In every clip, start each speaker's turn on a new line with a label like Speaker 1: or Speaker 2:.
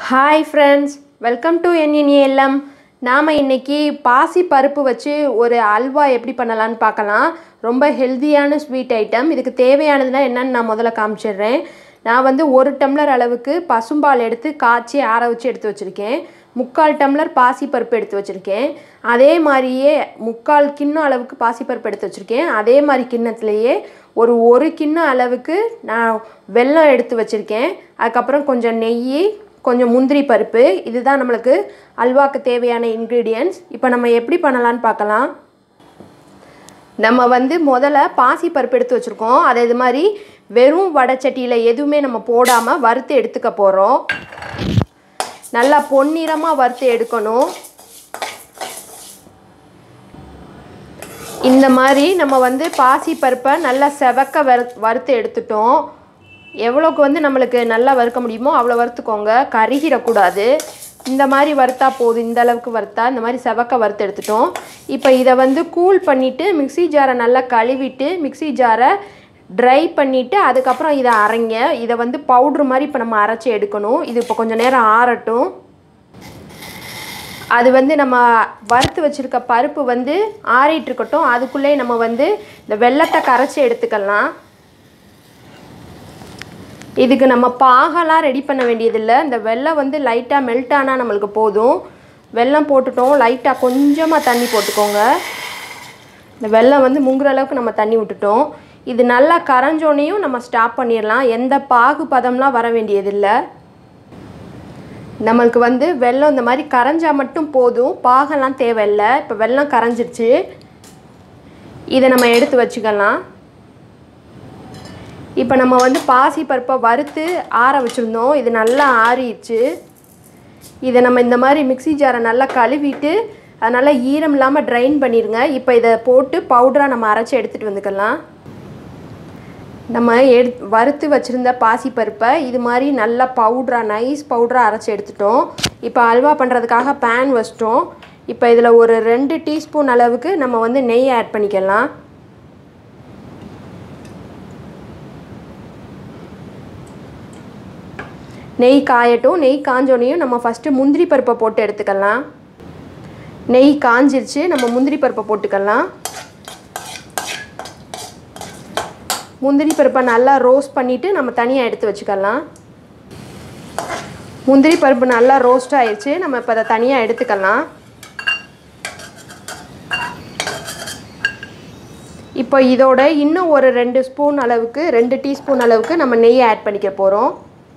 Speaker 1: hi friends welcome to N N A L M நாம் இன்னைக்கு பாசி பருப்பு வச்சு ஒரு அல்வா எப்படி பண்ணலான்னு பார்க்கலாம் ரொம்ப ஹெல்த்தியான ஸ்வீட் ஐட்டம் இதுக்கு தேவையானதுன்னா என்னன்னு நான் முதல்ல காமிச்சிடுறேன் நான் வந்து ஒரு டம்ளர் அளவுக்கு பசும்பால் எடுத்து காய்ச்சி ஆற வச்சு எடுத்து வச்சுருக்கேன் முக்கால் டம்ளர் பாசிப்பருப்பு எடுத்து வச்சுருக்கேன் அதே மாதிரியே முக்கால் கிண்ணம் அளவுக்கு பாசிப்பருப்பு எடுத்து வச்சுருக்கேன் அதே மாதிரி கிண்ணத்துலேயே ஒரு ஒரு கிண்ணம் அளவுக்கு நான் வெல்லம் எடுத்து வச்சுருக்கேன் அதுக்கப்புறம் கொஞ்சம் நெய் கொஞ்சம் முந்திரி பருப்பு இதுதான் நம்மளுக்கு அல்வாக்கு தேவையான இன்க்ரீடியன்ட்ஸ் இப்போ நம்ம எப்படி பண்ணலான்னு பார்க்கலாம் நம்ம வந்து முதல்ல பாசி பருப்பு எடுத்து வச்சுருக்கோம் அதை இது மாதிரி வெறும் வடைச்சட்டியில் எதுவுமே நம்ம போடாமல் வறுத்து எடுத்துக்க போகிறோம் நல்லா பொன்னிறமாக வறுத்து எடுக்கணும் இந்த மாதிரி நம்ம வந்து பாசி பருப்பை நல்லா செவக்க வறு வறுத்து எடுத்துட்டோம் எவ்வளோக்கு வந்து நம்மளுக்கு நல்லா வறுக்க முடியுமோ அவ்வளோ வறுத்துக்கோங்க கருகிடக்கூடாது இந்த மாதிரி வறுத்தா போதும் இந்த அளவுக்கு வறுத்தா இந்த மாதிரி செவக்க வறுத்து எடுத்துட்டோம் இப்போ இதை வந்து கூல் பண்ணிவிட்டு மிக்ஸி ஜாரை நல்லா கழுவிட்டு மிக்ஸி ஜாரை ட்ரை பண்ணிவிட்டு அதுக்கப்புறம் இதை அரைங்க இதை வந்து பவுட்ரு மாதிரி இப்போ நம்ம அரைச்சி எடுக்கணும் இது இப்போ கொஞ்சம் நேரம் ஆறட்டும் அது வந்து நம்ம வறுத்து வச்சுருக்க பருப்பு வந்து ஆறிட்டு இருக்கட்டும் அதுக்குள்ளே நம்ம வந்து இந்த வெள்ளத்தை கரைச்சி எடுத்துக்கலாம் இதுக்கு நம்ம பாகெல்லாம் ரெடி பண்ண வேண்டியதில்லை இந்த வெள்ளம் வந்து லைட்டாக மெல்ட் ஆனால் நம்மளுக்கு போதும் வெல்லம் போட்டுட்டோம் லைட்டாக கொஞ்சமாக தண்ணி போட்டுக்கோங்க இந்த வெல்லம் வந்து முங்குற அளவுக்கு நம்ம தண்ணி விட்டுட்டோம் இது நல்லா கரைஞ்சோனையும் நம்ம ஸ்டாப் பண்ணிடலாம் எந்த பாகு பதம்லாம் வர வேண்டியதில்லை நம்மளுக்கு வந்து வெல்லம் இந்த மாதிரி கரைஞ்சா மட்டும் போதும் பாகெல்லாம் தேவையில்லை இப்போ வெல்லம் கரைஞ்சிருச்சு இதை நம்ம எடுத்து வச்சுக்கலாம் இப்போ நம்ம வந்து பாசி பருப்பை வறுத்து ஆற வச்சுருந்தோம் இது நல்லா ஆறிடுச்சு இதை நம்ம இந்த மாதிரி மிக்ஸி ஜாரை நல்லா கழுவிட்டு அது நல்லா ஈரம் இல்லாமல் ட்ரைன் பண்ணிடுங்க இப்போ இதை போட்டு பவுடராக நம்ம அரைச்சி எடுத்துகிட்டு வந்துக்கலாம் நம்ம எடு வறுத்து வச்சுருந்த பாசிப்பருப்பை இது மாதிரி நல்லா பவுட்ராக நைஸ் பவுட்ராக அரைச்சி எடுத்துட்டோம் இப்போ அல்வா பண்ணுறதுக்காக பேன் வச்சிட்டோம் இப்போ இதில் ஒரு ரெண்டு டீஸ்பூன் அளவுக்கு நம்ம வந்து நெய் ஆட் பண்ணிக்கலாம் நெய் காயட்டும் நெய் காஞ்சோனையும் நம்ம ஃபஸ்ட்டு முந்திரி பருப்பை போட்டு எடுத்துக்கலாம் நெய் காஞ்சிருச்சு நம்ம முந்திரி பருப்பை போட்டுக்கலாம் முந்திரி பருப்பை நல்லா ரோஸ்ட் பண்ணிவிட்டு நம்ம தனியாக எடுத்து வச்சுக்கலாம் முந்திரி பருப்பு நல்லா ரோஸ்ட் ஆயிடுச்சு நம்ம இப்போ அதை தனியாக எடுத்துக்கலாம் இப்போ இதோட இன்னும் ஒரு ரெண்டு ஸ்பூன் அளவுக்கு ரெண்டு டீஸ்பூன் அளவுக்கு நம்ம நெய் ஆட் பண்ணிக்க போகிறோம்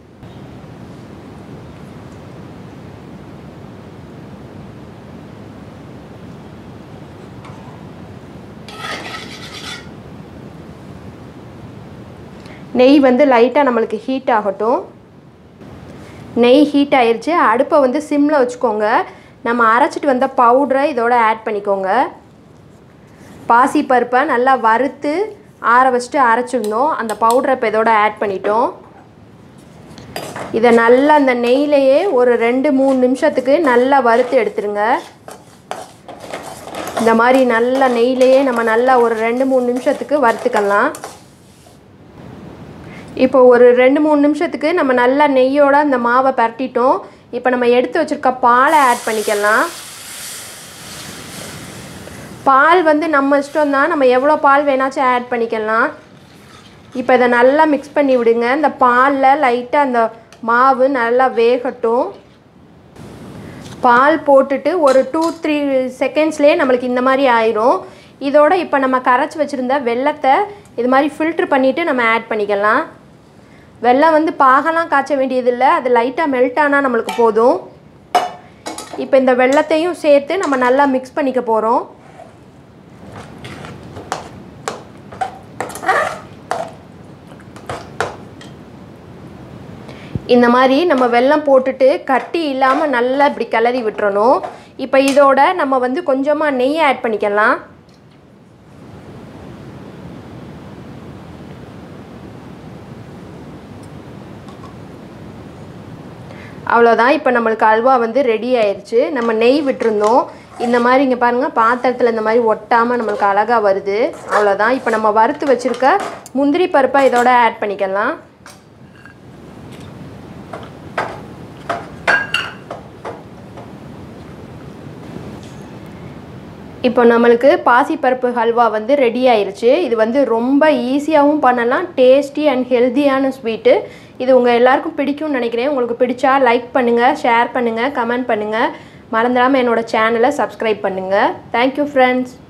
Speaker 1: நெய் வந்து லைட்டாக நம்மளுக்கு ஹீட் ஆகட்டும் நெய் ஹீட் ஆயிடுச்சு அடுப்பை வந்து சிம்மில் வச்சுக்கோங்க நம்ம அரைச்சிட்டு வந்த பவுட்ரை இதோட ஆட் பண்ணிக்கோங்க பாசி பருப்பை நல்லா வறுத்து ஆற வச்சுட்டு அரைச்சிருந்தோம் அந்த பவுட்ரை இப்போ இதோட ஆட் பண்ணிட்டோம் இதை நல்லா அந்த நெய்லையே ஒரு ரெண்டு மூணு நிமிஷத்துக்கு நல்லா வறுத்து எடுத்துருங்க இந்த மாதிரி நல்லா நெய்லையே நம்ம நல்லா ஒரு ரெண்டு மூணு நிமிஷத்துக்கு வறுத்துக்கலாம் இப்போ ஒரு ரெண்டு மூணு நிமிஷத்துக்கு நம்ம நல்லா நெய்யோட அந்த மாவை பரட்டிட்டோம் இப்போ நம்ம எடுத்து வச்சுருக்க பாலை ஆட் பண்ணிக்கலாம் பால் வந்து நம்ம இஷ்டம் தான் நம்ம எவ்வளோ பால் வேணாச்சும் ஆட் பண்ணிக்கலாம் இப்போ இதை நல்லா மிக்ஸ் பண்ணி விடுங்க இந்த பாலில் லைட்டாக அந்த மாவு நல்லா வேகட்டும் பால் போட்டுட்டு ஒரு டூ த்ரீ செகண்ட்ஸ்லேயே நம்மளுக்கு இந்த மாதிரி ஆயிரும் இதோட இப்போ நம்ம கரைச்சி வச்சுருந்த வெள்ளத்தை இது மாதிரி ஃபில்ட்ரு பண்ணிவிட்டு நம்ம ஆட் பண்ணிக்கலாம் வெள்ளம் வந்து பாகலாம் காய்ச்ச வேண்டியதில்லை அது லைட்டாக மெல்ட் ஆனால் நம்மளுக்கு போதும் இப்போ இந்த வெள்ளத்தையும் சேர்த்து நம்ம நல்லா மிக்ஸ் பண்ணிக்க போகிறோம் இந்த மாதிரி நம்ம வெல்லம் போட்டுட்டு கட்டி இல்லாமல் நல்லா இப்படி கிளறி விட்டுறணும் இப்போ இதோட நம்ம வந்து கொஞ்சமாக நெய் ஆட் பண்ணிக்கலாம் அவ்வளோதான் இப்போ நம்மளுக்கு அல்வா வந்து ரெடி ஆயிடுச்சு நம்ம நெய் விட்டுருந்தோம் இந்த மாதிரி இங்கே பாருங்கள் பாத்திரத்தில் இந்த மாதிரி ஒட்டாமல் நம்மளுக்கு அழகாக வருது அவ்வளோதான் இப்போ நம்ம வறுத்து வச்சுருக்க முந்திரி பருப்பை இதோட ஆட் பண்ணிக்கலாம் இப்போ நம்மளுக்கு பாசிப்பருப்பு ஹல்வா வந்து ரெடி ஆயிருச்சு இது வந்து ரொம்ப ஈஸியாகவும் பண்ணலாம் டேஸ்டி அண்ட் ஹெல்த்தியான ஸ்வீட்டு இது உங்கள் எல்லாருக்கும் பிடிக்கும்னு நினைக்கிறேன் உங்களுக்கு பிடிச்சா லைக் பண்ணுங்கள் ஷேர் பண்ணுங்கள் கமெண்ட் பண்ணுங்கள் மறந்துடாமல் என்னோட சேனலை சப்ஸ்கிரைப் பண்ணுங்கள் தேங்க்யூ ஃப்ரெண்ட்ஸ்